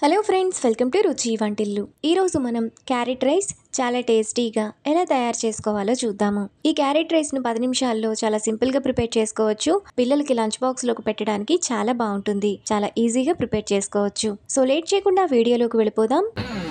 hello friends welcome to రుచి వంటిల్లు ఈరోజు మనం క్యారెట్ రైస్ చాలా టేస్టీగా ఎలా తయారు చేసుకోవాలో చూద్దాము ఈ క్యారెట్ రైస్ను పది నిమిషాల్లో చాలా సింపుల్గా ప్రిపేర్ చేసుకోవచ్చు పిల్లలకి లంచ్ బాక్స్లోకి పెట్టడానికి చాలా బాగుంటుంది చాలా ఈజీగా ప్రిపేర్ చేసుకోవచ్చు సో లేట్ చేయకుండా వీడియోలోకి వెళ్ళిపోదాం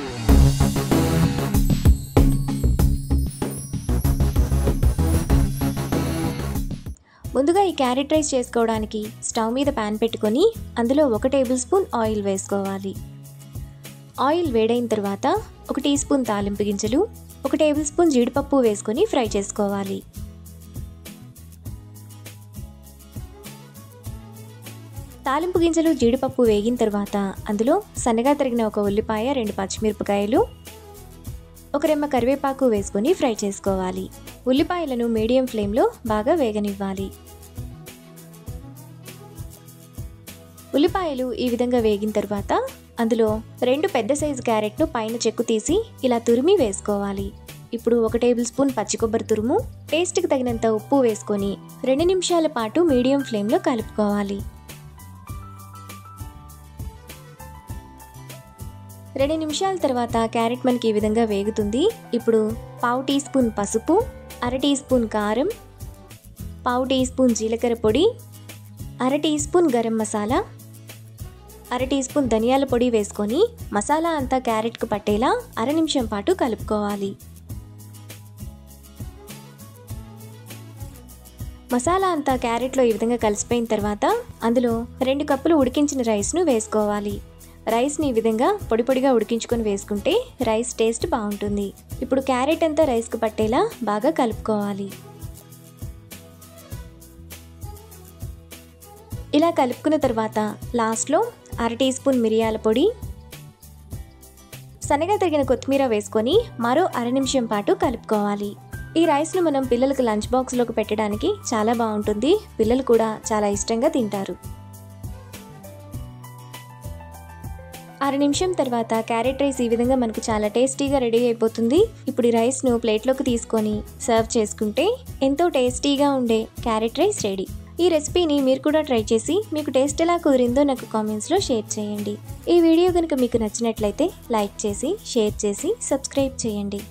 ముందుగా ఈ క్యారెట్ రైస్ చేసుకోవడానికి స్టవ్ మీద ప్యాన్ పెట్టుకొని అందులో ఒక టేబుల్ స్పూన్ ఆయిల్ వేసుకోవాలి ఆయిల్ వేడైన తర్వాత ఒక టీ స్పూన్ తాలింపు గింజలు ఒక టేబుల్ స్పూన్ జీడిపప్పు వేసుకొని ఫ్రై చేసుకోవాలి తాలింపు గింజలు జీడిపప్పు వేగిన తర్వాత అందులో సన్నగా తరిగిన ఒక ఉల్లిపాయ రెండు పచ్చిమిరపకాయలు ఒక రెమ్మ కరివేపాకు వేసుకొని ఫ్రై చేసుకోవాలి ఉల్లిపాయలను మీడియం ఫ్లేమ్లో బాగా వేగనివ్వాలి ఉల్లిపాయలు ఈ విధంగా వేగిన తర్వాత అందులో రెండు పెద్ద సైజు క్యారెట్ను పైన చెక్కు తీసి ఇలా తురిమి వేసుకోవాలి ఇప్పుడు ఒక టేబుల్ స్పూన్ పచ్చి కొబ్బరి తురుము టేస్ట్కి తగినంత ఉప్పు వేసుకొని రెండు నిమిషాల పాటు మీడియం ఫ్లేమ్లో కలుపుకోవాలి రెండు నిమిషాల తర్వాత క్యారెట్ మనకి ఈ విధంగా వేగుతుంది ఇప్పుడు పావు టీ స్పూన్ పసుపు అర టీ స్పూన్ కారం పావు టీ స్పూన్ జీలకర్ర పొడి అర టీ స్పూన్ గరం మసాలా అర టీ స్పూన్ ధనియాల పొడి వేసుకొని మసాలా అంతా క్యారెట్కు పట్టేలా అర నిమిషం పాటు కలుపుకోవాలి మసాలా అంతా క్యారెట్లో ఈ విధంగా కలిసిపోయిన తర్వాత అందులో రెండు కప్పులు ఉడికించిన రైస్ను వేసుకోవాలి రైస్ని ఈ విధంగా పొడి పొడిగా ఉడికించుకొని వేసుకుంటే రైస్ టేస్ట్ బాగుంటుంది ఇప్పుడు క్యారెట్ అంతా రైస్కు పట్టేలా బాగా కలుపుకోవాలి ఇలా కలుపుకున్న తర్వాత లాస్ట్లో అర టీ స్పూన్ మిరియాల పొడి సన్నగా తగిన కొత్తిమీర వేసుకొని మరో అర నిమిషం పాటు కలుపుకోవాలి ఈ రైస్ను మనం పిల్లలకు లంచ్ బాక్స్లోకి పెట్టడానికి చాలా బాగుంటుంది పిల్లలు కూడా చాలా ఇష్టంగా తింటారు అర నిమిషం తర్వాత క్యారెట్ రైస్ ఈ విధంగా మనకు చాలా టేస్టీగా రెడీ అయిపోతుంది ఇప్పుడు ఈ రైస్ను ప్లేట్లోకి తీసుకొని సర్వ్ చేసుకుంటే ఎంతో టేస్టీగా ఉండే క్యారెట్ రైస్ రెడీ ఈ రెసిపీని మీరు కూడా ట్రై చేసి మీకు టేస్ట్ ఎలా కుదిరిందో నాకు కామెంట్స్లో షేర్ చేయండి ఈ వీడియో కనుక మీకు నచ్చినట్లయితే లైక్ చేసి షేర్ చేసి సబ్స్క్రైబ్ చేయండి